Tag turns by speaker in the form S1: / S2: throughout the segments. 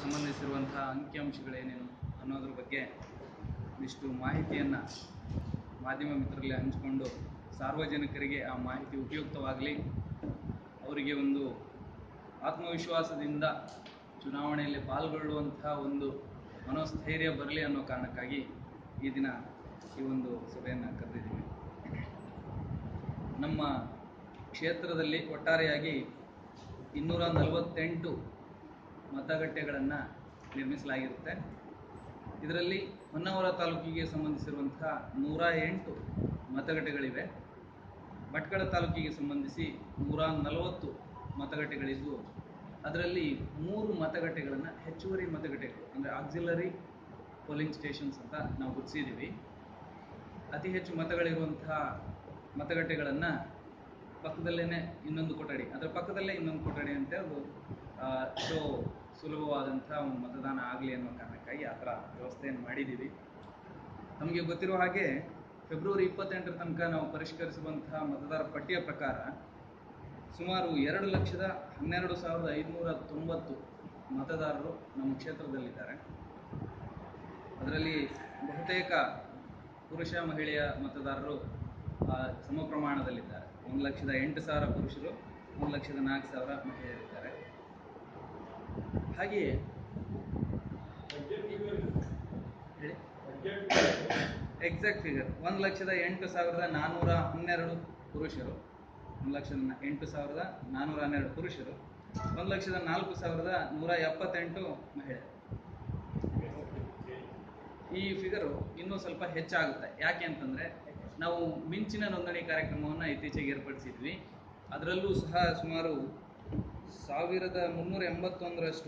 S1: ಸಂಬಂಧಿಸಿರುವಂತಹ ಅಂಕಿಅಂಶಗಳೇನೇನು ಅನ್ನೋದ್ರ ಬಗ್ಗೆ ಇಷ್ಟು ಮಾಹಿತಿಯನ್ನು ಮಾಧ್ಯಮ ಮಿತ್ರರಲ್ಲಿ ಹಂಚಿಕೊಂಡು ಸಾರ್ವಜನಿಕರಿಗೆ ಆ ಮಾಹಿತಿ ಉಪಯುಕ್ತವಾಗಲಿ ಅವರಿಗೆ ಒಂದು ಆತ್ಮವಿಶ್ವಾಸದಿಂದ ಚುನಾವಣೆಯಲ್ಲಿ ಪಾಲ್ಗೊಳ್ಳುವಂತಹ ಒಂದು ಮನೋಸ್ಥೈರ್ಯ ಬರಲಿ ಅನ್ನೋ ಕಾರಣಕ್ಕಾಗಿ ಈ ದಿನ ಈ ಒಂದು ಸಭೆಯನ್ನು ಕರೆದಿದ್ದೀವಿ ನಮ್ಮ ಕ್ಷೇತ್ರದಲ್ಲಿ ಒಟ್ಟಾರೆಯಾಗಿ ಇನ್ನೂರ ನಲವತ್ತೆಂಟು ಮತಗಟ್ಟೆಗಳನ್ನು ನಿರ್ಮಿಸಲಾಗಿರುತ್ತೆ ಇದರಲ್ಲಿ ಹೊನ್ನಾವರ ತಾಲೂಕಿಗೆ ಸಂಬಂಧಿಸಿರುವಂತಹ ನೂರ ಎಂಟು ಮತಗಟ್ಟೆಗಳಿವೆ ಭಟ್ಕಳ ತಾಲೂಕಿಗೆ ಸಂಬಂಧಿಸಿ ನೂರ ನಲವತ್ತು ಮತಗಟ್ಟೆಗಳಿದ್ದು ಅದರಲ್ಲಿ ಮೂರು ಮತಗಟ್ಟೆಗಳನ್ನು ಹೆಚ್ಚುವರಿ ಮತಗಟ್ಟೆಗಳು ಅಂದರೆ ಆಕ್ಸಿಲರಿ ಪೋಲಿಂಗ್ ಸ್ಟೇಷನ್ಸ್ ಅಂತ ನಾವು ಗುರುತಿಸಿದ್ದೀವಿ ಅತಿ ಹೆಚ್ಚು ಮತಗಳಿರುವಂತಹ ಮತಗಟ್ಟೆಗಳನ್ನು ಪಕ್ಕದಲ್ಲೇ ಇನ್ನೊಂದು ಕೊಠಡಿ ಅದರ ಪಕ್ಕದಲ್ಲೇ ಇನ್ನೊಂದು ಕೊಠಡಿ ಅಂತ ಅದು ಸೊ ಸುಲಭವಾದಂಥ ಒಂದು ಮತದಾನ ಆಗಲಿ ಅನ್ನೋ ಕಾರಣಕ್ಕಾಗಿ ಆ ಥರ ವ್ಯವಸ್ಥೆಯನ್ನು ಮಾಡಿದ್ದೀವಿ ನಮಗೆ ಗೊತ್ತಿರುವ ಹಾಗೆ ಫೆಬ್ರವರಿ ಇಪ್ಪತ್ತೆಂಟರ ತನಕ ನಾವು ಪರಿಷ್ಕರಿಸುವಂತಹ ಮತದಾರ ಪಟ್ಟಿಯ ಪ್ರಕಾರ ಸುಮಾರು ಎರಡು ಲಕ್ಷದ ಹನ್ನೆರಡು ಸಾವಿರದ ಐದುನೂರ ತೊಂಬತ್ತು ಮತದಾರರು ನಮ್ಮ ಕ್ಷೇತ್ರದಲ್ಲಿದ್ದಾರೆ ಅದರಲ್ಲಿ ಬಹುತೇಕ ಪುರುಷ ಮಹಿಳೆಯ ಮತದಾರರು ಆ, ಸಮ ಪ್ರಮಾಣದಲ್ಲಿದ್ದಾರೆ ಒಂದು ಲಕ್ಷದ ಎಂಟು ಸಾವಿರ ಪುರುಷರು ಒಂದು ಲಕ್ಷದ ನಾಲ್ಕು ಸಾವಿರ ಮಹಿಳೆಯರಿದ್ದಾರೆ ಹಾಗೆಯೇ ಹೇಳಿ ಎಕ್ಸಾಕ್ಟ್ ಫಿಗರ್ ಒಂದು ಲಕ್ಷದ ಎಂಟು ಸಾವಿರದ ನಾನ್ನೂರ ಹನ್ನೆರಡು ಪುರುಷರು ಒಂದು ಲಕ್ಷದ ನ- ಎಂಟು ಸಾವಿರದ ನಾನ್ನೂರ ಹನ್ನೆರಡು ಪುರುಷರು ಒಂದು ಲಕ್ಷದ ನಾಲ್ಕು ಸಾವಿರದ ನೂರ ಎಪ್ಪತ್ತೆಂಟು ಮಹಿಳೆಯರು ಈ ಫಿಗರು ಇನ್ನೂ ಸ್ವಲ್ಪ ಹೆಚ್ಚಾಗುತ್ತೆ ಯಾಕೆ ಅಂತಂದರೆ ನಾವು ಮಿಂಚಿನ ನೋಂದಣಿ ಕಾರ್ಯಕ್ರಮವನ್ನು ಇತ್ತೀಚೆಗೆ ಏರ್ಪಡಿಸಿದ್ವಿ ಅದರಲ್ಲೂ ಸಹ ಸುಮಾರು ಸಾವಿರದ ಮುನ್ನೂರ ಎಂಬತ್ತೊಂದರಷ್ಟು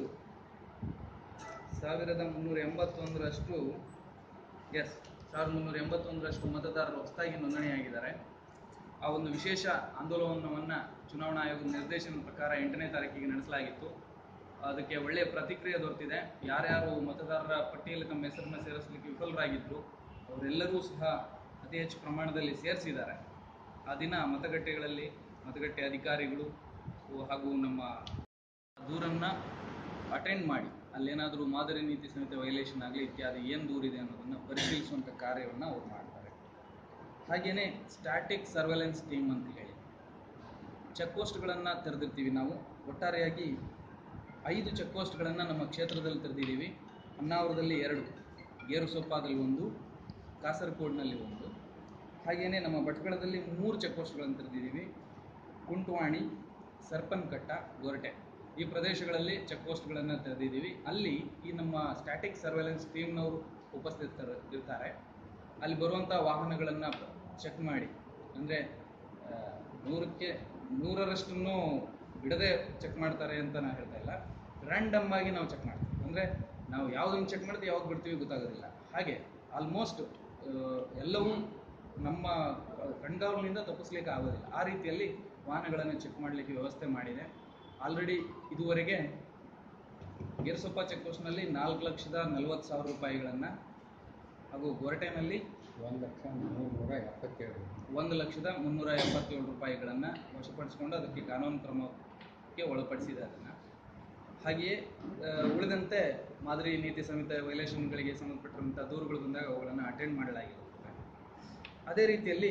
S1: ಸಾವಿರದ ಮುನ್ನೂರ ಎಂಬತ್ತೊಂದರಷ್ಟು ಎಸ್ ಸಾವಿರದ ಮುನ್ನೂರ ಎಂಬತ್ತೊಂದರಷ್ಟು ಮತದಾರರು ಹೊಸದಾಗಿ ನೋಂದಣಿಯಾಗಿದ್ದಾರೆ ಆ ಒಂದು ವಿಶೇಷ ಆಂದೋಲನವನ್ನು ಚುನಾವಣಾ ಆಯೋಗದ ನಿರ್ದೇಶನದ ಪ್ರಕಾರ ಎಂಟನೇ ತಾರೀಕಿಗೆ ನಡೆಸಲಾಗಿತ್ತು ಅದಕ್ಕೆ ಒಳ್ಳೆಯ ಪ್ರತಿಕ್ರಿಯೆ ದೊರೆತಿದೆ ಯಾರ್ಯಾರು ಮತದಾರರ ಪಟ್ಟಿಯಲ್ಲಿ ತಮ್ಮ ಹೆಸರನ್ನು ಸೇರಿಸಲಿಕ್ಕೆ ವಿಫಲರಾಗಿದ್ದರು ಅವರೆಲ್ಲರೂ ಸಹ ಅತಿ ಹೆಚ್ಚು ಪ್ರಮಾಣದಲ್ಲಿ ಸೇರಿಸಿದ್ದಾರೆ ಆ ದಿನ ಮತಗಟ್ಟೆಗಳಲ್ಲಿ ಮತಗಟ್ಟೆ ಅಧಿಕಾರಿಗಳು ಹಾಗೂ ನಮ್ಮ ದೂರನ್ನು ಅಟೆಂಡ್ ಮಾಡಿ ಅಲ್ಲೇನಾದರೂ ಮಾದರಿ ನೀತಿ ಸಂಹಿತೆ ವೈಲೇಷನ್ ಆಗಲಿ ಇತ್ಯಾದಿ ಏನು ದೂರಿದೆ ಅನ್ನೋದನ್ನು ಪರಿಶೀಲಿಸುವಂಥ ಕಾರ್ಯವನ್ನು ಅವ್ರು ಮಾಡ್ತಾರೆ ಹಾಗೆಯೇ ಸ್ಟ್ಯಾಟಿಕ್ ಸರ್ವೆಲೆನ್ಸ್ ಟೀಮ್ ಅಂತ ಹೇಳಿ ಚೆಕ್ ಪೋಸ್ಟ್ಗಳನ್ನು ತೆರೆದಿರ್ತೀವಿ ನಾವು ಒಟ್ಟಾರೆಯಾಗಿ ಐದು ಚೆಕ್ ಪೋಸ್ಟ್ಗಳನ್ನು ನಮ್ಮ ಕ್ಷೇತ್ರದಲ್ಲಿ ತೆರೆದಿದ್ದೀವಿ ಹೊನ್ನಾವರದಲ್ಲಿ ಎರಡು ಗೇರುಸೊಪ್ಪಾದಲ್ಲಿ ಒಂದು ಕಾಸರಗೋಡಿನಲ್ಲಿ ಒಂದು ಹಾಗೆಯೇ ನಮ್ಮ ಭಟ್ಕಳದಲ್ಲಿ ಮೂರು ಚೆಕ್ ಪೋಸ್ಟ್ಗಳನ್ನು ತೆರೆದಿದ್ದೀವಿ ಕುಂಟವಾಣಿ ಸರ್ಪನ್ಕಟ್ಟ ಗೊರಟೆ ಈ ಪ್ರದೇಶಗಳಲ್ಲಿ ಚೆಕ್ ಪೋಸ್ಟ್ಗಳನ್ನು ತೆರೆದಿದ್ದೀವಿ ಅಲ್ಲಿ ಈ ನಮ್ಮ ಸ್ಟ್ಯಾಟಿಕ್ ಸರ್ವೆಲೆನ್ಸ್ ಟೀಮ್ನವರು ಉಪಸ್ಥಿತರು ಇರ್ತಾರೆ ಅಲ್ಲಿ ಬರುವಂಥ ವಾಹನಗಳನ್ನು ಚೆಕ್ ಮಾಡಿ ಅಂದರೆ ನೂರಕ್ಕೆ ನೂರರಷ್ಟನ್ನು ಬಿಡದೆ ಚೆಕ್ ಮಾಡ್ತಾರೆ ಅಂತ ನಾನು ಹೇಳ್ತಾ ಇಲ್ಲ ರ್ಯಾಂಡಮ್ ಆಗಿ ನಾವು ಚೆಕ್ ಮಾಡ್ತೀವಿ ಅಂದರೆ ನಾವು ಯಾವುದನ್ನು ಚೆಕ್ ಮಾಡ್ತೀವಿ ಯಾವಾಗ ಬಿಡ್ತೀವಿ ಗೊತ್ತಾಗೋದಿಲ್ಲ ಹಾಗೆ ಆಲ್ಮೋಸ್ಟ್ ಎಲ್ಲವೂ ನಮ್ಮ ಕಣ್ಗಾವಲಿನಿಂದ ತಪ್ಪಿಸ್ಲಿಕ್ಕೆ ಆಗೋದಿಲ್ಲ ಆ ರೀತಿಯಲ್ಲಿ ವಾಹನಗಳನ್ನು ಚೆಕ್ ಮಾಡಲಿಕ್ಕೆ ವ್ಯವಸ್ಥೆ ಮಾಡಿದೆ ಆಲ್ರೆಡಿ ಇದುವರೆಗೆ ಗಿರ್ಸೊಪ್ಪ ಚೆಕ್ ಪೋಸ್ಟ್ನಲ್ಲಿ ನಾಲ್ಕು ಲಕ್ಷದ ನಲವತ್ತು ಸಾವಿರ ರೂಪಾಯಿಗಳನ್ನು ಹಾಗೂ ಗೊರಟೆನಲ್ಲಿ
S2: ಒಂದು ಲಕ್ಷ ನೂರ ಎಪ್ಪತ್ತೇಳು
S1: ಒಂದು ಲಕ್ಷದ ಮುನ್ನೂರ ಎಪ್ಪತ್ತೇಳು ರೂಪಾಯಿಗಳನ್ನು ವಶಪಡಿಸಿಕೊಂಡು ಅದಕ್ಕೆ ಕಾನೂನು ಕ್ರಮಕ್ಕೆ ಒಳಪಡಿಸಿದೆ ಅದನ್ನು ಹಾಗೆಯೇ ಆ, ಉಳಿದಂತೆ ಮಾದರಿ ನೀತಿ ಸಂಹಿತೆ ವೈಲೇಷನ್ಗಳಿಗೆ ಸಂಬಂಧಪಟ್ಟಿರುವಂಥ ದೂರುಗಳು ಬಂದಾಗ ಅವುಗಳನ್ನು ಅಟೆಂಡ್ ಮಾಡಲಾಗಿರುತ್ತದೆ ಅದೇ ರೀತಿಯಲ್ಲಿ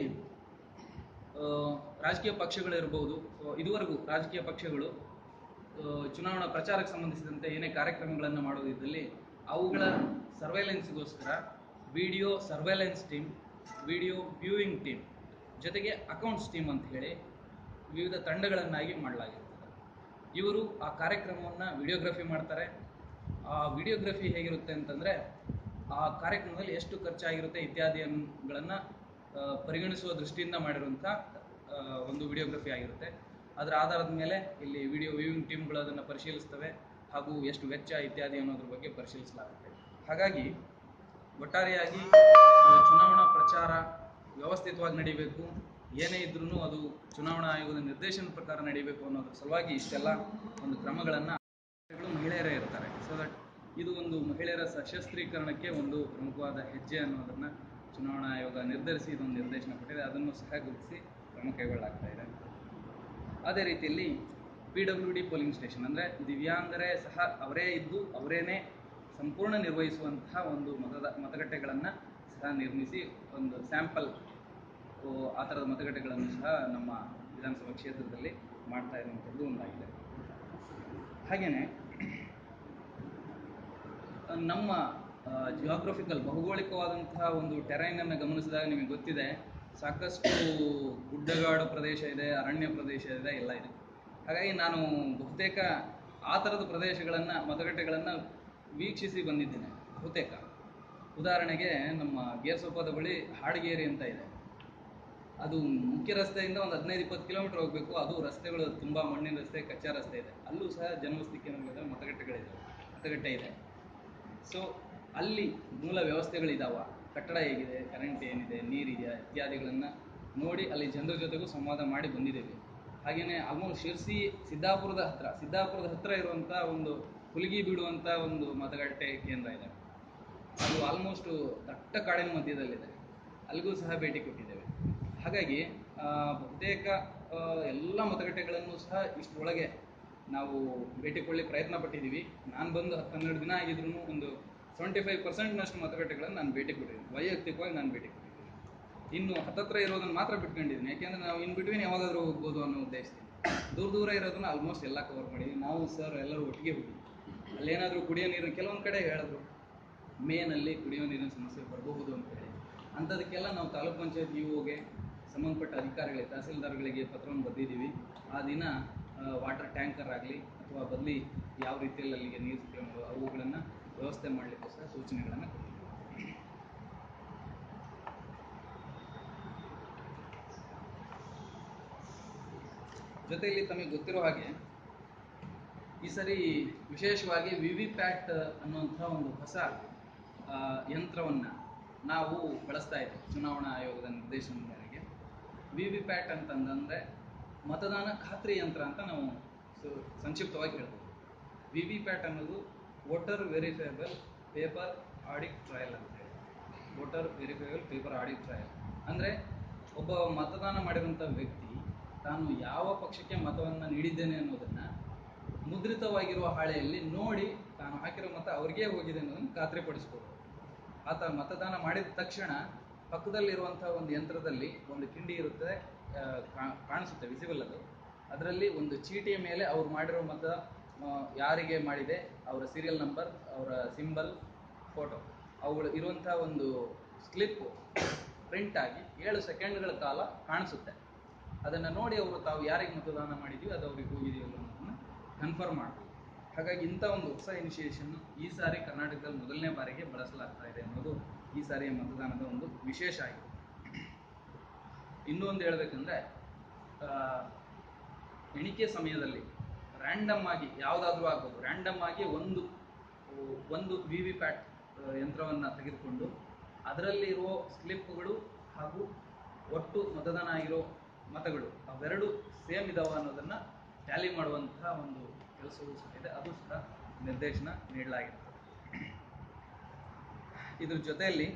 S1: ಆ, ರಾಜಕೀಯ ಪಕ್ಷಗಳಿರ್ಬೋದು ಆ, ಇದುವರೆಗೂ ರಾಜಕೀಯ ಪಕ್ಷಗಳು ಆ, ಚುನಾವಣಾ ಪ್ರಚಾರಕ್ಕೆ ಸಂಬಂಧಿಸಿದಂತೆ ಏನೇ ಕಾರ್ಯಕ್ರಮಗಳನ್ನು ಮಾಡೋದಿದ್ದಲ್ಲಿ ಅವುಗಳ ಸರ್ವೈಲೆನ್ಸ್ಗೋಸ್ಕರ video surveillance team video viewing team ಜೊತೆಗೆ ಅಕೌಂಟ್ಸ್ ಟೀಮ್ ಅಂತ ಹೇಳಿ ವಿವಿಧ ತಂಡಗಳನ್ನಾಗಿ ಮಾಡಲಾಗಿರ್ತದೆ ಇವರು ಆ ಕಾರ್ಯಕ್ರಮವನ್ನು ವಿಡಿಯೋಗ್ರಫಿ ಮಾಡ್ತಾರೆ ಆ ವಿಡಿಯೋಗ್ರಫಿ ಹೇಗಿರುತ್ತೆ ಅಂತಂದರೆ ಆ ಕಾರ್ಯಕ್ರಮದಲ್ಲಿ ಎಷ್ಟು ಖರ್ಚಾಗಿರುತ್ತೆ ಇತ್ಯಾದಿಗಳನ್ನು ಪರಿಗಣಿಸುವ ದೃಷ್ಟಿಯಿಂದ ಮಾಡಿರುವಂಥ ಆ, ಒಂದು ವಿಡಿಯೋಗ್ರಫಿ ಆಗಿರುತ್ತೆ ಅದರ ಆಧಾರದ ಮೇಲೆ ಇಲ್ಲಿ ವಿಡಿಯೋ ವ್ಯೂವಿಂಗ್ ಟೀಮ್ಗಳು ಅದನ್ನು ಪರಿಶೀಲಿಸ್ತವೆ ಹಾಗೂ ಎಷ್ಟು ವೆಚ್ಚ ಇತ್ಯಾದಿ ಅನ್ನೋದ್ರ ಬಗ್ಗೆ ಪರಿಶೀಲಿಸಲಾಗುತ್ತೆ ಹಾಗಾಗಿ ಒಟ್ಟಾರೆಯಾಗಿ ಆ, ಚುನಾವಣಾ ಪ್ರಚಾರ ವ್ಯವಸ್ಥಿತವಾಗಿ ನಡೀಬೇಕು ಏನೇ ಇದ್ರೂ ಅದು ಚುನಾವಣಾ ಆಯೋಗದ ನಿರ್ದೇಶನದ ಪ್ರಕಾರ ನಡೀಬೇಕು ಅನ್ನೋದ್ರ ಸಲುವಾಗಿ ಇಷ್ಟೆಲ್ಲ ಒಂದು ಕ್ರಮಗಳನ್ನು ಮಹಿಳೆಯರೇ ಇರ್ತಾರೆ ಸೊ ದಟ್ ಇದು ಒಂದು ಮಹಿಳೆಯರ ಸಶಸ್ತ್ರೀಕರಣಕ್ಕೆ ಒಂದು ಪ್ರಮುಖವಾದ ಹೆಜ್ಜೆ ಅನ್ನೋದನ್ನು ಚುನಾವಣಾ ಆಯೋಗ ನಿರ್ಧರಿಸಿ ಇದೊಂದು ನಿರ್ದೇಶನ ಕೊಟ್ಟಿದೆ ಅದನ್ನು ಸಹ ಗುರುತಿಸಿ ಕ್ರಮ ಕೈಗೊಳ್ಳಲಾಗ್ತಾ ಇದೆ ಅದೇ ರೀತಿಯಲ್ಲಿ P W D polling station ಅಂದರೆ ದಿವ್ಯಾಂಗರೇ ಸಹ ಅವರೇ ಇದ್ದು ಅವರೇನೇ ಸಂಪೂರ್ಣ ನಿರ್ವಹಿಸುವಂತಹ ಒಂದು ಮತದ ಮತಗಟ್ಟೆಗಳನ್ನು ಸಹ ನಿರ್ಮಿಸಿ ಒಂದು ಸ್ಯಾಂಪಲ್ ಆ ಥರದ ಮತಗಟ್ಟೆಗಳನ್ನು ಸಹ ನಮ್ಮ ವಿಧಾನಸಭಾ ಕ್ಷೇತ್ರದಲ್ಲಿ ಮಾಡ್ತಾ ಇರುವಂಥದ್ದು ಒಂದಾಗಿದೆ ಹಾಗೆಯೇ ನಮ್ಮ ಜಿಯೋಗ್ರಫಿಕಲ್ ಭೌಗೋಳಿಕವಾದಂತಹ ಒಂದು ಟೆರೈನನ್ನು ಗಮನಿಸಿದಾಗ ನಿಮಗೆ ಗೊತ್ತಿದೆ ಸಾಕಷ್ಟು ಗುಡ್ಡಗಾಡು ಪ್ರದೇಶ ಇದೆ ಅರಣ್ಯ ಪ್ರದೇಶ ಇದೆ ಎಲ್ಲ ಇದೆ ಹಾಗಾಗಿ ನಾನು ಬಹುತೇಕ ಆ ಥರದ ಪ್ರದೇಶಗಳನ್ನು ಮತಗಟ್ಟೆಗಳನ್ನು ವೀಕ್ಷಿಸಿ ಬಂದಿದ್ದೇನೆ ಬಹುತೇಕ ಉದಾಹರಣೆಗೆ ನಮ್ಮ ಗೇರ್ಸೊಪ್ಪದ ಬಳಿ ಹಾಡಗೇರಿ ಅಂತ ಇದೆ ಅದು ಮುಖ್ಯ ರಸ್ತೆಯಿಂದ ಒಂದು ಹದಿನೈದು ಇಪ್ಪತ್ತು ಕಿಲೋಮೀಟರ್ ಹೋಗಬೇಕು ಅದು ರಸ್ತೆಗಳು ತುಂಬ ಮಣ್ಣಿನ ರಸ್ತೆ ಕಚ್ಚಾ ರಸ್ತೆ ಇದೆ ಅಲ್ಲೂ ಸಹ ಜನವಸತಿ ಕೇಂದ್ರಗಳಿದೆ ಮತಗಟ್ಟೆಗಳಿದೆ ಮತಗಟ್ಟೆ ಇದೆ ಸೊ ಅಲ್ಲಿ ಮೂಲ ವ್ಯವಸ್ಥೆಗಳಿದಾವ ಕಟ್ಟಡ ಹೇಗಿದೆ ಕರೆಂಟ್ ಏನಿದೆ ನೀರಿದೆಯಾ ಇತ್ಯಾದಿಗಳನ್ನು ನೋಡಿ ಅಲ್ಲಿ ಜನರ ಜೊತೆಗೂ ಸಂವಾದ ಮಾಡಿ ಬಂದಿದ್ದೇವೆ ಹಾಗೆಯೇ ಆಲ್ಮೋಸ್ಟ್ ಶಿರ್ಸಿ ಸಿದ್ದಾಪುರದ ಹತ್ರ ಸಿದ್ದಾಪುರದ ಹತ್ರ ಇರುವಂಥ ಒಂದು ಹುಲಿಗಿ ಬಿಡುವಂಥ ಒಂದು ಮತಗಟ್ಟೆ ಕೇಂದ್ರ ಇದೆ ಅದು ಆಲ್ಮೋಸ್ಟು ದಟ್ಟ ಕಾಡಿನ ಮಧ್ಯದಲ್ಲಿದೆ ಅಲ್ಲಿಗೂ ಸಹ ಭೇಟಿ ಕೊಟ್ಟಿದ್ದೇವೆ ಹಾಗಾಗಿ ಆ, ಬಹುತೇಕ ಆ, ಎಲ್ಲ ಮತಗಟ್ಟೆಗಳನ್ನು ಸಹ ಇಷ್ಟರೊಳಗೆ ನಾವು ಭೇಟಿ ಕೊಡಲಿ ಪ್ರಯತ್ನ ಪಟ್ಟಿದ್ದೀವಿ ನಾನು ಬಂದು ಹತ್ತು ಹನ್ನೆರಡು ದಿನ ಆಗಿದ್ರು ಒಂದು ಸೆವೆಂಟಿ ಫೈವ್ ಪರ್ಸೆಂಟ್ನಷ್ಟು ಮತಗಟ್ಟೆಗಳನ್ನು ನಾನು ಭೇಟಿ ಕೊಟ್ಟಿದ್ದೀನಿ ವೈಯಕ್ತಿಕವಾಗಿ ನಾನು ಭೇಟಿ ಕೊಟ್ಟಿದ್ದೀನಿ ಇನ್ನು ಹತ್ತತ್ರ ಇರೋದನ್ನು ಮಾತ್ರ ಬಿಟ್ಕೊಂಡಿದ್ದೀನಿ ಯಾಕೆಂದರೆ ನಾವು ಇನ್ ಬಿಟ್ವೀನ್ ಯಾವಾಗಾದರೂ ಹೋಗ್ಬೋದು ಅನ್ನೋ ಉದ್ದೇಶದಿಂದ ದೂರ ದೂರ ಇರೋದನ್ನ ಆಲ್ಮೋಸ್ಟ್ ಎಲ್ಲ ಕವರ್ ಮಾಡಿದ್ವಿ ನಾವು ಸರ್ ಎಲ್ಲರೂ ಒಟ್ಟಿಗೆ ಹೋಗಿ ಅಲ್ಲೇನಾದರೂ ಕುಡಿಯೋ ನೀರು ಕೆಲವೊಂದು ಕಡೆ ಹೇಳಿದ್ರು ಮೇನಲ್ಲಿ ಕುಡಿಯೋ ನೀರಿನ ಸಮಸ್ಯೆ ಬರಬಹುದು ಅಂತ ಹೇಳಿ ಅಂಥದಕ್ಕೆಲ್ಲ ನಾವು ತಾಲೂಕ್ ಪಂಚಾಯತ್ ಇಒಗೆ ಸಂಬಂಧಪಟ್ಟ ಅಧಿಕಾರಿಗಳಿಗೆ ತಹಸೀಲ್ದಾರ್ಗಳಿಗೆ ಪತ್ರವನ್ನು ಬರೆದಿದ್ದೀವಿ ಆ ದಿನ ವಾಟರ್ ಟ್ಯಾಂಕರ್ ಆಗಲಿ ಅಥವಾ ಬದಲಿ ಯಾವ ರೀತಿಯಲ್ಲಿ ಅಲ್ಲಿಗೆ ನೀರು ಸಪ್ಲೈ ಮಾಡೋದು ಅವುಗಳನ್ನು ವ್ಯವಸ್ಥೆ ಮಾಡಲಿಕ್ಕೋಸ್ಕರ ಸೂಚನೆಗಳನ್ನು ಕೊಟ್ಟಿದ್ದೀವಿ ಜೊತೆಯಲ್ಲಿ ತಮಗೆ ಗೊತ್ತಿರೋ ಹಾಗೆ ಈ ಸರಿ ವಿಶೇಷವಾಗಿ ವಿ ವಿ ಪ್ಯಾಟ್ ಅನ್ನುವಂಥ ಒಂದು ಹೊಸ ಆ, ಯಂತ್ರವನ್ನ ನಾವು ಬಳಸ್ತಾ ಇದ್ದೀವಿ ಚುನಾವಣಾ ಆಯೋಗದ ನಿರ್ದೇಶನದ ಮೇರೆಗೆ ವಿ ವಿ ಪ್ಯಾಟ್ ಅಂತಂದ್ರೆ ಮತದಾನ ಖಾತ್ರಿ ಯಂತ್ರ ಅಂತ ನಾವು ಸು- ಸಂಕ್ಷಿಪ್ತವಾಗಿ ಹೇಳ್ಬೋದು ವಿ ವಿ ಪ್ಯಾಟ್ ಅನ್ನೋದು voter verifiable paper audit trail ಅಂತ ಹೇಳಿ voter verifiable paper audit trail ಅಂದರೆ ಒಬ್ಬ ಮತದಾನ ಮಾಡಿರುವಂಥ ವ್ಯಕ್ತಿ ತಾನು ಯಾವ ಪಕ್ಷಕ್ಕೆ ಮತವನ್ನು ನೀಡಿದ್ದೇನೆ ಅನ್ನೋದನ್ನು ಮುದ್ರಿತವಾಗಿರುವ ಹಾಳೆಯಲ್ಲಿ ನೋಡಿ ತಾನು ಹಾಕಿರೋ ಮತ ಅವ್ರಿಗೇ ಹೋಗಿದೆ ಅನ್ನೋದನ್ನು ಖಾತ್ರಿಪಡಿಸ್ಬೋದು ಆತ ಮತದಾನ ಮಾಡಿದ ತಕ್ಷಣ ಪಕ್ಕದಲ್ಲಿರುವಂಥ ಒಂದು ಯಂತ್ರದಲ್ಲಿ ಒಂದು ಕಿಂಡಿ ಇರುತ್ತೆ ಆ, ಕಾ- ಕಾಣಿಸುತ್ತೆ ವಿಸಿಬಲ್ ಅದು ಅದರಲ್ಲಿ ಒಂದು ಚೀಟಿಯ ಮೇಲೆ ಅವ್ರು ಮಾಡಿರೋ ಮತ ಆ, ಯಾರಿಗೆ ಮಾಡಿದೆ ಅವರ ಸೀರಿಯಲ್ ನಂಬರ್ ಅವರ ಸಿಂಬಲ್ ಫೋಟೋ ಅವುಗಳು ಇರುವಂಥ ಒಂದು ಸ್ಲಿಪ್ಪು ಪ್ರಿಂಟ್ ಆಗಿ ಏಳು ಸೆಕೆಂಡ್ಗಳ ಕಾಲ ಕಾಣಿಸುತ್ತೆ ಅದನ್ನು ನೋಡಿ ಅವರು ತಾವು ಯಾರಿಗೆ ಮತದಾನ ಮಾಡಿದ್ವಿ ಅದು ಅವ್ರಿಗೆ ಹೋಗಿದೆಯಲ್ಲ ಅನ್ನೋದನ್ನು ಕನ್ಫರ್ಮ್ ಮಾಡ್ತೀವಿ ಹಾಗಾಗಿ ಇಂಥ ಒಂದು ಹೊಸ ಇನಿಷಿಯೇಷನ್ ಈ ಸಾರಿ ಕರ್ನಾಟಕದಲ್ಲಿ ಮೊದಲನೇ ಬಾರಿಗೆ ಬಳಸಲಾಗ್ತಾ ಇದೆ ಅನ್ನೋದು ಈ ಸಾರಿಯ ಮತದಾನದ ಒಂದು ವಿಶೇಷ ಆಗಿದೆ ಇನ್ನೂ ಒಂದು ಹೇಳ್ಬೇಕಂದ್ರೆ ಆ, ಎಣಿಕೆ ಸಮಯದಲ್ಲಿ ರ್ಯಾಂಡಮ್ ಆಗಿ ಯಾವುದಾದ್ರೂ ಆಗ್ಬೋದು ರ್ಯಾಂಡಮ್ ಆಗಿ ಒಂದು ಒಂದು ವಿ ವಿ ಪ್ಯಾಟ್ ಯಂತ್ರವನ್ನು ತೆಗೆದುಕೊಂಡು ಅದರಲ್ಲಿರುವ ಸ್ಲಿಪ್ಗಳು ಹಾಗೂ ಒಟ್ಟು ಮತದಾನ ಆಗಿರೋ ಮತಗಳು ಅವೆರಡು ಸೇಮ್ ಇದಾವ ಅನ್ನೋದನ್ನು ಟ್ಯಾಲಿ ಮಾಡುವಂತಹ ಒಂದು ಕೆಲಸವೂ ಸಹ ಇದೆ ಅದು ಸಹ ನಿರ್ದೇಶನ ನೀಡಲಾಗಿದೆ ಇದ್ರ ಜೊತೆಯಲ್ಲಿ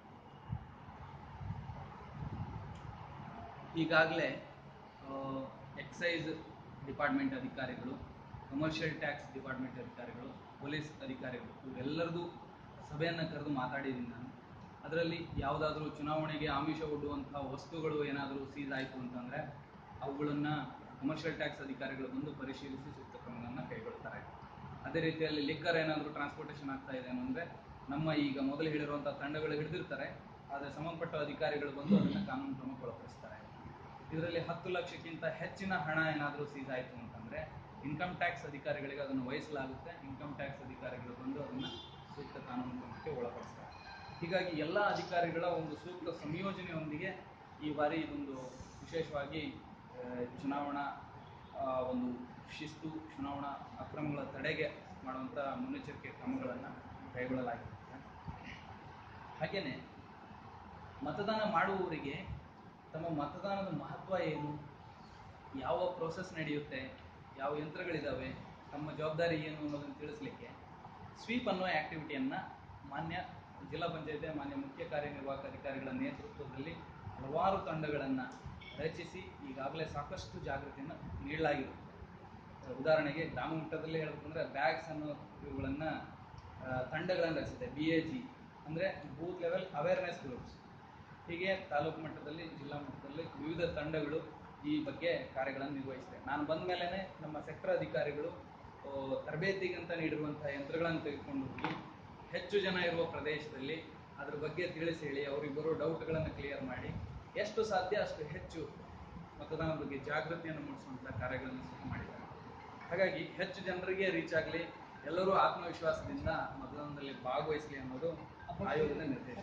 S1: ಈಗಾಗಲೇ ಎಕ್ಸೈಸ್ ಡಿಪಾರ್ಟ್ಮೆಂಟ್ ಅಧಿಕಾರಿಗಳು ಕಮರ್ಷಿಯಲ್ ಟ್ಯಾಕ್ಸ್ ಡಿಪಾರ್ಟ್ಮೆಂಟ್ ಅಧಿಕಾರಿಗಳು ಪೊಲೀಸ್ ಅಧಿಕಾರಿಗಳು ಇವರೆಲ್ಲರದು ಸಭೆಯನ್ನು ಕರೆದು ಮಾತಾಡಿದ್ದೀನಿ ನಾನು ಅದರಲ್ಲಿ ಯಾವುದಾದ್ರೂ ಚುನಾವಣೆಗೆ ಆಮಿಷ ಒಡ್ಡುವಂತಹ ವಸ್ತುಗಳು ಏನಾದರೂ ಸೀಸ್ ಆಯಿತು ಅಂತಂದರೆ ಅವುಗಳನ್ನು ಕಮರ್ಷಿಯಲ್ ಟ್ಯಾಕ್ಸ್ ಅಧಿಕಾರಿಗಳು ಬಂದು ಪರಿಶೀಲಿಸಿ ಸೂಕ್ತ ಕ್ರಮಗಳನ್ನು ಕೈಗೊಳ್ತಾರೆ ಅದೇ ರೀತಿಯಲ್ಲಿ ಲಿಕ್ಕರ್ ಏನಾದರೂ ಟ್ರಾನ್ಸ್ಪೋರ್ಟೇಷನ್ ಆಗ್ತಾ ಇದೆ ಅಂದರೆ ನಮ್ಮ ಈಗ ಮೊದಲು ಹೇಳಿರುವಂಥ ತಂಡಗಳು ಹಿಡಿದಿರ್ತಾರೆ ಆದರೆ ಸಂಬಂಧಪಟ್ಟ ಅಧಿಕಾರಿಗಳು ಬಂದು ಅದನ್ನು ಕಾನೂನು ಕ್ರಮಕ್ಕೆ ಒಳಪಡಿಸ್ತಾರೆ ಇದರಲ್ಲಿ ಹತ್ತು ಲಕ್ಷಕ್ಕಿಂತ ಹೆಚ್ಚಿನ ಹಣ ಏನಾದರೂ ಸೀಸ್ ಆಯಿತು ಅಂತಂದರೆ ಇನ್ಕಮ್ ಟ್ಯಾಕ್ಸ್ ಅಧಿಕಾರಿಗಳಿಗೆ ಅದನ್ನು ವಹಿಸಲಾಗುತ್ತೆ ಇನ್ಕಮ್ ಟ್ಯಾಕ್ಸ್ ಅಧಿಕಾರಿಗಳು ಬಂದು ಅದನ್ನು ಸೂಕ್ತ ಕಾನೂನು ಕ್ರಮಕ್ಕೆ ಒಳಪಡಿಸ್ತಾರೆ ಹೀಗಾಗಿ ಎಲ್ಲ ಅಧಿಕಾರಿಗಳ ಒಂದು ಸೂಕ್ತ ಸಂಯೋಜನೆಯೊಂದಿಗೆ ಈ ಬಾರಿ ಇದೊಂದು ವಿಶೇಷವಾಗಿ ಆ, ಚುನಾವಣಾ ಆ, ಒಂದು ಶಿಸ್ತು ಚುನಾವಣಾ ಅಕ್ರಮಗಳ ತಡೆಗೆ ಮಾಡುವಂಥ ಮುನ್ನೆಚ್ಚರಿಕೆ ಕ್ರಮಗಳನ್ನು ಕೈಗೊಳ್ಳಲಾಗಿದೆ ಹಾಗೆಯೇ ಮತದಾನ ಮಾಡುವವರಿಗೆ ತಮ್ಮ ಮತದಾನದ ಮಹತ್ವ ಏನು ಯಾವ ಪ್ರೋಸೆಸ್ ನಡೆಯುತ್ತೆ ಯಾವ ಯಂತ್ರಗಳಿದ್ದಾವೆ ತಮ್ಮ ಜವಾಬ್ದಾರಿ ಏನು ಅನ್ನೋದನ್ನು ತಿಳಿಸ್ಲಿಕ್ಕೆ ಸ್ವೀಪ್ ಅನ್ನೋ ಆ್ಯಕ್ಟಿವಿಟಿಯನ್ನು ಮಾನ್ಯ ಜಿಲ್ಲಾ ಪಂಚಾಯತಿ ಮಾನ್ಯ ಮುಖ್ಯ ಕಾರ್ಯನಿರ್ವಾಹಕ ಅಧಿಕಾರಿಗಳ ನೇತೃತ್ವದಲ್ಲಿ ಹಲವಾರು ತಂಡಗಳನ್ನು ರಚಿಸಿ ಈಗಾಗಲೇ ಸಾಕಷ್ಟು ಜಾಗೃತಿಯನ್ನು ನೀಡಲಾಗಿರುತ್ತೆ ಉದಾಹರಣೆಗೆ ಗ್ರಾಮ ಮಟ್ಟದಲ್ಲೇ ಹೇಳ್ಬೇಕಂದ್ರೆ ಬ್ಯಾಗ್ಸ್ ಅನ್ನೋ ಇವುಗಳನ್ನು ತಂಡಗಳನ್ನು ರಚಿಸಿದೆ ಬಿ ಎ ಜಿ ಅಂದರೆ ಬೂತ್ ಲೆವೆಲ್ ಅವೇರ್ನೆಸ್ ಗ್ರೂಪ್ಸ್ ಹೀಗೆ ತಾಲೂಕು ಮಟ್ಟದಲ್ಲಿ ಜಿಲ್ಲಾ ಮಟ್ಟದಲ್ಲಿ ವಿವಿಧ ತಂಡಗಳು ಈ ಬಗ್ಗೆ ಕಾರ್ಯಗಳನ್ನು ನಿರ್ವಹಿಸಿದೆ ನಾನು ಬಂದ ಮೇಲೆ ನಮ್ಮ ಸೆಕ್ಟರ್ ಅಧಿಕಾರಿಗಳು ಆ, ತರಬೇತಿಗಂತ ನೀಡಿರುವಂತಹ ಯಂತ್ರಗಳನ್ನು ತೆಗೆದುಕೊಂಡು ಹೋಗಿ ಹೆಚ್ಚು ಜನ ಇರುವ ಪ್ರದೇಶದಲ್ಲಿ ಅದ್ರ ಬಗ್ಗೆ ತಿಳಿಸಿ ಹೇಳಿ ಅವ್ರಿಗೆ ಬರೋ ಡೌಟ್ಗಳನ್ನು ಕ್ಲಿಯರ್ ಮಾಡಿ ಎಷ್ಟು ಸಾಧ್ಯ ಅಷ್ಟು ಹೆಚ್ಚು ಮತದಾನದ ಬಗ್ಗೆ ಜಾಗೃತಿಯನ್ನು ಮೂಡಿಸುವಂಥ ಕಾರ್ಯಗಳನ್ನು ಸಹ ಮಾಡಿದ್ದಾರೆ ಹಾಗಾಗಿ ಹೆಚ್ಚು ಜನರಿಗೆ ರೀಚ್ ಆಗಲಿ ಎಲ್ಲರೂ ಆತ್ಮವಿಶ್ವಾಸದಿಂದ ಮತದಾನದಲ್ಲಿ ಭಾಗವಹಿಸಲಿ ಅನ್ನೋದು ಆಯೋಗದ ನಿರ್ದೇಶ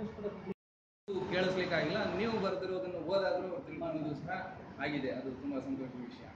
S1: ಇದು ಕೇಳಿಸ್ಲಿಕ್ಕಾಗಿಲ್ಲ ನೀವು ಬರೆದಿರೋದನ್ನು ಓದಾದ್ರೂ ತಿಳ್ಕೊಳ್ಳೋದು ಸಹ ಆಗಿದೆ ಅದು ತುಂಬ ಸಂತೋಷದ ವಿಷಯ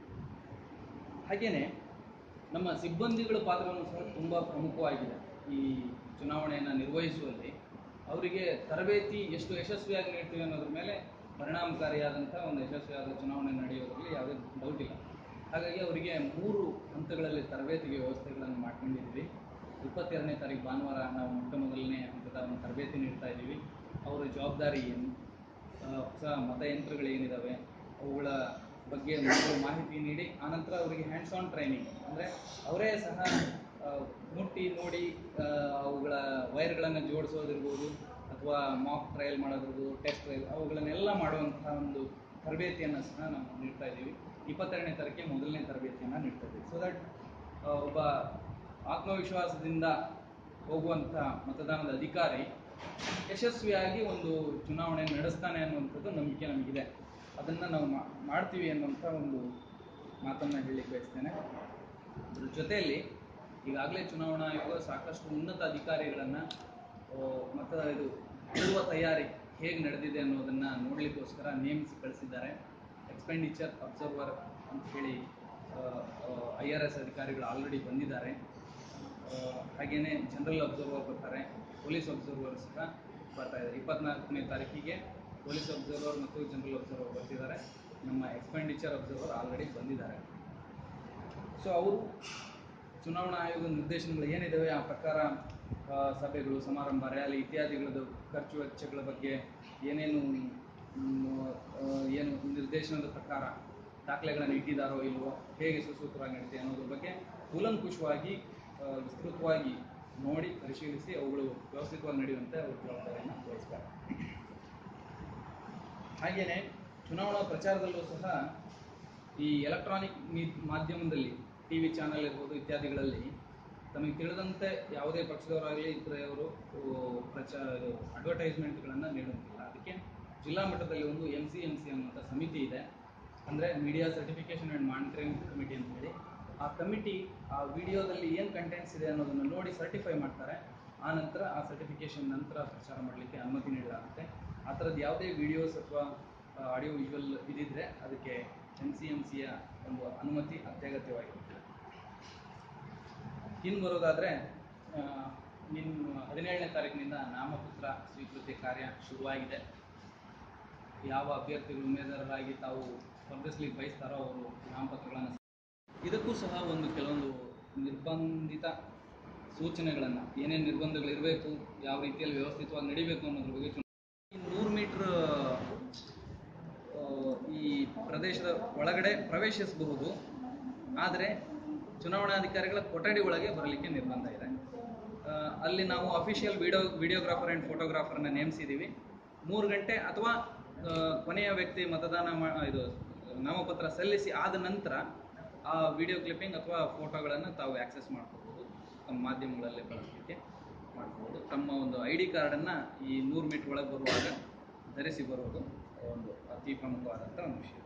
S1: ಹಾಗೇನೆ ನಮ್ಮ ಸಿಬ್ಬಂದಿಗಳ ಪಾತ್ರವನ್ನು ಸಹ ತುಂಬ ಪ್ರಮುಖವಾಗಿದೆ ಈ ಚುನಾವಣೆಯನ್ನು ನಿರ್ವಹಿಸುವಲ್ಲಿ ಅವರಿಗೆ ತರಬೇತಿ ಎಷ್ಟು ಯಶಸ್ವಿಯಾಗಿ ನೀಡ್ತೀವಿ ಅನ್ನೋದ್ರ ಮೇಲೆ ಪರಿಣಾಮಕಾರಿಯಾದಂಥ ಒಂದು ಯಶಸ್ವಿಯಾದ ಚುನಾವಣೆ ನಡೆಯೋದ್ರಲ್ಲಿ ಯಾವುದೇ ಡೌಟ್ ಇಲ್ಲ ಹಾಗಾಗಿ ಅವರಿಗೆ ಮೂರು ಹಂತಗಳಲ್ಲಿ ತರಬೇತಿಗೆ ವ್ಯವಸ್ಥೆಗಳನ್ನು ಮಾಡ್ಕೊಂಡಿದ್ದೀವಿ ಇಪ್ಪತ್ತೆರಡನೇ ತಾರೀಕು ಭಾನುವಾರ ನಾವು ಮೊಟ್ಟ ಮೊದಲನೇ ಹಂತದ ಒಂದು ತರಬೇತಿ ನೀಡ್ತಾ ಇದ್ದೀವಿ ಅವರ ಜವಾಬ್ದಾರಿ ಏನು ಆ, ಹೊಸ ಮತಯಂತ್ರಗಳು ಏನಿದಾವೆ ಅವುಗಳ ಬಗ್ಗೆ ಮೊದಲು ಮಾಹಿತಿ ನೀಡಿ ಆನಂತರ ಅವರಿಗೆ ಹ್ಯಾಂಡ್ಸ್ ಆನ್ ಟ್ರೈನಿಂಗ್ ಅಂದರೆ ಅವರೇ ಸಹ ಆ, ಮುಟ್ಟಿ ನೋಡಿ ಆ, ಅವುಗಳ ವೈರ್ಗಳನ್ನು ಜೋಡಿಸೋದಿರ್ಬೋದು ಅಥವಾ ಮಾಕ್ ಟ್ರಯಲ್ ಮಾಡೋದಿರ್ಬೋದು ಟೆಸ್ಟ್ ಟ್ರಯಲ್ ಅವುಗಳನ್ನೆಲ್ಲ ಮಾಡುವಂತಹ ಒಂದು ತರಬೇತಿಯನ್ನು ಸಹ ನಾವು ನೀಡ್ತಾ ಇದ್ದೀವಿ ಇಪ್ಪತ್ತೆರಡನೇ ತಾರೀಕಿಗೆ ಮೊದಲನೇ ತರಬೇತಿಯನ್ನು ನೀಡ್ತಾ ಇದ್ದೀವಿ ಸೊ ದಟ್ ಒಬ್ಬ ಆತ್ಮವಿಶ್ವಾಸದಿಂದ ಹೋಗುವಂಥ ಮತದಾನದ ಅಧಿಕಾರಿ ಯಶಸ್ವಿಯಾಗಿ ಒಂದು ಚುನಾವಣೆ ನಡೆಸ್ತಾನೆ ಅನ್ನುವಂಥದ್ದು ನಂಬಿಕೆ ನಮಗಿದೆ ಅದನ್ನು ನಾವು ಮಾ- ಮಾಡ್ತೀವಿ ಅನ್ನುವಂಥ ಒಂದು ಮಾತನ್ನು ಹೇಳಲಿಕ್ಕೆ ಬಯಸ್ತೇನೆ ಅದ್ರ ಜೊತೆಯಲ್ಲಿ ಈಗಾಗಲೇ ಚುನಾವಣಾ ಆಯೋಗ ಸಾಕಷ್ಟು ಉನ್ನತ ಅಧಿಕಾರಿಗಳನ್ನು ಮತ ಇದು ಪೂರ್ವ ತಯಾರಿ ಹೇಗೆ ನಡೆದಿದೆ ಅನ್ನೋದನ್ನು ನೋಡಲಿಕ್ಕೋಸ್ಕರ ನೇಮಿಸಿ ಕಳಿಸಿದ್ದಾರೆ ಎಕ್ಸ್ಪೆಂಡಿಚರ್ ಅಬ್ಸರ್ವರ್ ಅಂತ ಹೇಳಿ ಐ ಆರ್ ಎಸ್ ಅಧಿಕಾರಿಗಳು ಆಲ್ರೆಡಿ ಬಂದಿದ್ದಾರೆ ಹಾಗೆಯೇ ಜನರಲ್ ಅಬ್ಸರ್ವರ್ ಬರ್ತಾರೆ ಪೊಲೀಸ್ ಅಬ್ಸರ್ವರ್ ಸಹ ಬರ್ತಾ ಇದ್ದಾರೆ ಇಪ್ಪತ್ನಾಲ್ಕನೇ ತಾರೀಕಿಗೆ ಪೊಲೀಸ್ ಅಬ್ಸರ್ವರ್ ಮತ್ತು ಜನರಲ್ ಅಬ್ಸರ್ವರ್ ಬರ್ತಿದ್ದಾರೆ ನಮ್ಮ ಎಕ್ಸ್ಪೆಂಡಿಚರ್ ಅಬ್ಸರ್ವರ್ ಆಲ್ರೆಡಿ ಬಂದಿದ್ದಾರೆ ಸೊ ಅವರು ಚುನಾವಣಾ ಆಯೋಗದ ನಿರ್ದೇಶನಗಳು ಏನಿದ್ದಾವೆ ಆ ಪ್ರಕಾರ ಆ, ಸಭೆಗಳು ಸಮಾರಂಭ ರ್ಯಾಲಿ ಇತ್ಯಾದಿಗಳದ್ದು ಖರ್ಚು ವೆಚ್ಚಗಳ ಬಗ್ಗೆ ಏನೇನು ಮ್, ಆ, ಏನು ನಿರ್ದೇಶನದ ಪ್ರಕಾರ ದಾಖಲೆಗಳನ್ನು ಇಟ್ಟಿದ್ದಾರೋ ಇಲ್ವೋ ಹೇಗೆ ಸುಸೂತ್ರವಾಗಿ ನಡೀತೆ ಅನ್ನೋದ್ರ ಬಗ್ಗೆ ಕೂಲಂಕುಷವಾಗಿ ಆ, ವಿಸ್ತೃತವಾಗಿ ನೋಡಿ ಪರಿಶೀಲಿಸಿ ಅವುಗಳು ವ್ಯವಸ್ಥಿತವಾಗಿ ನಡೆಯುವಂತೆ ಅವರು ಜವಾಬ್ದಾರಿಯನ್ನು ವಹಿಸ್ತಾರೆ ಹಾಗೆಯೇ ಚುನಾವಣಾ ಪ್ರಚಾರದಲ್ಲೂ ಸಹ ಈ ಎಲೆಕ್ಟ್ರಾನಿಕ್ ಮಾಧ್ಯಮದಲ್ಲಿ ಟಿ ವಿ ಚಾನೆಲ್ ಇರ್ಬೋದು ಇತ್ಯಾದಿಗಳಲ್ಲಿ ತಮಗೆ ತಿಳಿದಂತೆ ಯಾವುದೇ ಪಕ್ಷದವರಾಗಲಿ ಇತರೆಯವರು ಪ್ರಚಾರ ಅಡ್ವರ್ಟೈಸ್ಮೆಂಟ್ಗಳನ್ನು ನೀಡುವಂತಿಲ್ಲ ಅದಕ್ಕೆ ಜಿಲ್ಲಾ ಮಟ್ಟದಲ್ಲಿ ಒಂದು ಎಮ್ ಸಿ ಎಮ್ ಸಿ ಅನ್ನುವಂಥ ಸಮಿತಿ ಇದೆ ಅಂದರೆ media certification and monitoring committee ಅಂತ ಹೇಳಿ ಆ ಕಮಿಟಿ ಆ ವಿಡಿಯೋದಲ್ಲಿ ಏನು ಕಂಟೆಂಟ್ಸ್ ಇದೆ ಅನ್ನೋದನ್ನು ನೋಡಿ ಸರ್ಟಿಫೈ ಮಾಡ್ತಾರೆ ಆ ನಂತರ ಆ ಸರ್ಟಿಫಿಕೇಷನ್ ನಂತರ ಪ್ರಚಾರ ಮಾಡಲಿಕ್ಕೆ ಅನುಮತಿ ನೀಡಲಾಗುತ್ತೆ ಆ ಥರದ್ದು ಯಾವುದೇ ವಿಡಿಯೋಸ್ ಅಥವಾ ಆಡಿಯೋ ವಿಜುವಲ್ ಇದಿದ್ರೆ ಅದಕ್ಕೆ ಎಮ್ ಸಿ ಎಮ್ ಸಿಯ ಒಂದು ಅನುಮತಿ ಅತ್ಯಗತ್ಯವಾಗಿರುತ್ತೆ ಇನ್ನು ಬರೋದಾದರೆ ಇನ್ನು ಹದಿನೇಳನೇ ತಾರೀಕಿನಿಂದ ನಾಮಪತ್ರ ಸ್ವೀಕೃತಿ ಕಾರ್ಯ ಶುರುವಾಗಿದೆ ಯಾವ ಅಭ್ಯರ್ಥಿಗಳು ಉಮೇದುವಾರರಾಗಿ ತಾವು ಸ್ಪರ್ಧಿಸ್ಲಿಕ್ಕೆ ಬಯಸ್ತಾರೋ ಅವರು ನಾಮಪತ್ರಗಳನ್ನು ಇದಕ್ಕೂ ಸಹ ಒಂದು ಕೆಲವೊಂದು ನಿರ್ಬಂಧಿತ ಸೂಚನೆಗಳನ್ನು ಏನೇನು ನಿರ್ಬಂಧಗಳು ಇರಬೇಕು ಯಾವ ರೀತಿಯಲ್ಲಿ ವ್ಯವಸ್ಥಿತವಾಗಿ ನಡಿಬೇಕು ಅನ್ನೋದ್ರ ಬಗ್ಗೆ ಚುನಾ- ಈ ನೂರು ಮೀಟ್ರ್ ಆ, ಈ ಪ್ರದೇಶದ ಒಳಗಡೆ ಪ್ರವೇಶಿಸಬಹುದು ಆದರೆ ಚುನಾವಣಾಧಿಕಾರಿಗಳ ಕೊಠಡಿ ಒಳಗೆ ಬರಲಿಕ್ಕೆ ನಿರ್ಬಂಧ ಇದೆ ಆ, ಅಲ್ಲಿ ನಾವು ಅಫಿಷಿಯಲ್ ವಿಡಿಯೋ ವಿಡಿಯೋಗ್ರಾಫರ್ ಆ್ಯಂಡ್ ಫೋಟೋಗ್ರಾಫರನ್ನು ನೇಮಿಸಿದ್ದೀವಿ ಮೂರು ಗಂಟೆ ಅಥವಾ ಆ, ಕೊನೆಯ ವ್ಯಕ್ತಿ ಮತದಾನ ಮಾ ಇದು ನಾಮಪತ್ರ ಸಲ್ಲಿಸಿ ಆದ ನಂತರ ಆ ವಿಡಿಯೋ ಕ್ಲಿಪ್ಪಿಂಗ್ ಅಥವಾ ಫೋಟೋಗಳನ್ನು ತಾವು ಆ್ಯಕ್ಸೆಸ್ ಮಾಡ್ಕೋಬೋದು ತಮ್ಮ ಮಾಧ್ಯಮಗಳಲ್ಲಿ ಬಳಸಲಿಕ್ಕೆ ಮಾಡ್ಬೋದು ತಮ್ಮ ಒಂದು ಐ ಡಿ ಕಾರ್ಡನ್ನು ಈ ನೂರು ಮೀಟರ್ ಒಳಗೆ ಬರುವಾಗ ಧರಿಸಿ ಬರುವುದು ಒಂದು ಅತಿ ಪ್ರಮುಖವಾದಂಥ ಒಂದು ವಿಷಯ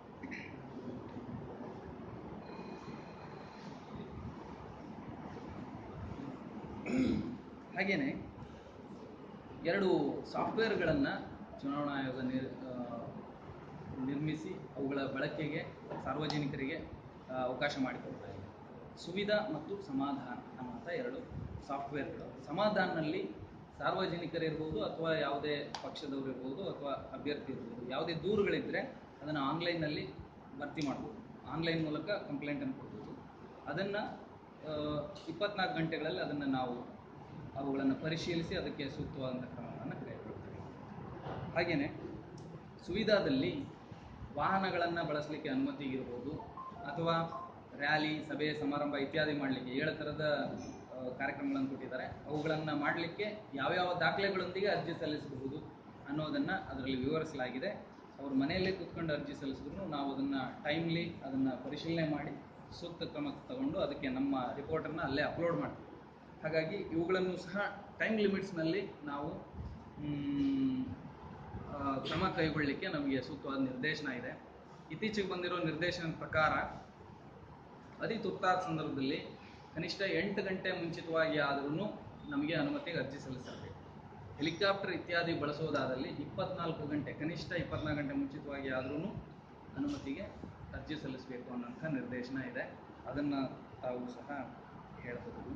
S1: ಹಾಗೆಯೇ ಎರಡು ಸಾಫ್ಟ್ವೇರ್ಗಳನ್ನು ಚುನಾವಣಾ ಆಯೋಗ ನಿರ್ ಆ, ನಿರ್ಮಿಸಿ ಅವುಗಳ ಬಳಕೆಗೆ ಸಾರ್ವಜನಿಕರಿಗೆ ಆ, ಅವಕಾಶ ಮಾಡಿಕೊಡ್ತಾ ಇದೆ ಸುವಿಧಾ ಮತ್ತು ಸಮಾಧಾನ ಅನ್ನುವಂಥ ಎರಡು ಸಾಫ್ಟ್ವೇರ್ಗಳು ಸಮಾಧಾನಲ್ಲಿ ಸಾರ್ವಜನಿಕರಿರ್ಬೋದು ಅಥವಾ ಯಾವುದೇ ಪಕ್ಷದವರು ಇರ್ಬೋದು ಅಥವಾ ಅಭ್ಯರ್ಥಿ ಇರ್ಬೋದು ಯಾವುದೇ ದೂರುಗಳಿದ್ದರೆ ಅದನ್ನು ಆನ್ಲೈನ್ನಲ್ಲಿ ಭರ್ತಿ ಮಾಡ್ಬೋದು ಆನ್ಲೈನ್ ಮೂಲಕ ಕಂಪ್ಲೇಂಟನ್ನು ಕೊಡ್ಬೋದು ಅದನ್ನು ಇಪ್ಪತ್ನಾಲ್ಕು ಗಂಟೆಗಳಲ್ಲಿ ಅದನ್ನು ನಾವು ಅವುಗಳನ್ನು ಪರಿಶೀಲಿಸಿ ಅದಕ್ಕೆ ಸೂಕ್ತವಾದಂಥ ಕ್ರಮಗಳನ್ನು ಕೈಗೊಳ್ತೇವೆ ಹಾಗೆಯೇ ಸುವಿಧಾದಲ್ಲಿ ವಾಹನಗಳನ್ನು ಬಳಸಲಿಕ್ಕೆ ಅನುಮತಿ ಇರ್ಬೋದು ಅಥವಾ ರ್ಯಾಲಿ ಸಭೆ ಸಮಾರಂಭ ಇತ್ಯಾದಿ ಮಾಡಲಿಕ್ಕೆ ಏಳು ಥರದ ಆ, ಕಾರ್ಯಕ್ರಮಗಳನ್ನು ಕೊಟ್ಟಿದ್ದಾರೆ ಅವುಗಳನ್ನು ಮಾಡಲಿಕ್ಕೆ ಯಾವ್ಯಾವ ದಾಖಲೆಗಳೊಂದಿಗೆ ಅರ್ಜಿ ಸಲ್ಲಿಸಬಹುದು ಅನ್ನೋದನ್ನು ಅದರಲ್ಲಿ ವಿವರಿಸಲಾಗಿದೆ ಅವ್ರ ಮನೆಯಲ್ಲೇ ಕೂತ್ಕೊಂಡು ಅರ್ಜಿ ಸಲ್ಲಿಸಿದ್ರು ನಾವು ಅದನ್ನು ಟೈಮ್ಲಿ ಅದನ್ನು ಪರಿಶೀಲನೆ ಮಾಡಿ ಸೂಕ್ತ ಕ್ರಮ ತಗೊಂಡು ಅದಕ್ಕೆ ನಮ್ಮ ರಿಪೋರ್ಟನ್ನು ಅಲ್ಲೇ ಅಪ್ಲೋಡ್ ಮಾಡ್ತೀವಿ ಹಾಗಾಗಿ ಇವುಗಳನ್ನು ಸಹ ಟೈಮ್ ಲಿಮಿಟ್ಸ್ನಲ್ಲಿ ನಾವು ಮ್, ಆ, ಕ್ರಮ ಕೈಗೊಳ್ಳಲಿಕ್ಕೆ ನಮಗೆ ಸೂಕ್ತವಾದ ನಿರ್ದೇಶನ ಇದೆ ಇತ್ತೀಚೆಗೆ ಬಂದಿರೋ ನಿರ್ದೇಶನದ ಪ್ರಕಾರ ಅತಿ ತುರ್ತಾದ ಸಂದರ್ಭದಲ್ಲಿ ಕನಿಷ್ಠ ಎಂಟು ಗಂಟೆ ಮುಂಚಿತವಾಗಿ ಆದ್ರೂ ನಮಗೆ ಅನುಮತಿಗೆ ಅರ್ಜಿ ಸಲ್ಲಿಸಬೇಕು ಹೆಲಿಕಾಪ್ಟರ್ ಇತ್ಯಾದಿ ಬಳಸೋದಾದಲ್ಲಿ ಇಪ್ಪತ್ನಾಲ್ಕು ಗಂಟೆ ಕನಿಷ್ಠ ಇಪ್ಪತ್ನಾಲ್ಕು ಗಂಟೆ ಮುಂಚಿತವಾಗಿ ಆದ್ರೂ ಅನುಮತಿಗೆ ಅರ್ಜಿ ಸಲ್ಲಿಸಬೇಕು ಅನ್ನೋಂಥ ನಿರ್ದೇಶನ ಇದೆ ಅದನ್ನು ತಾವು ಸಹ ಹೇಳಬಹುದು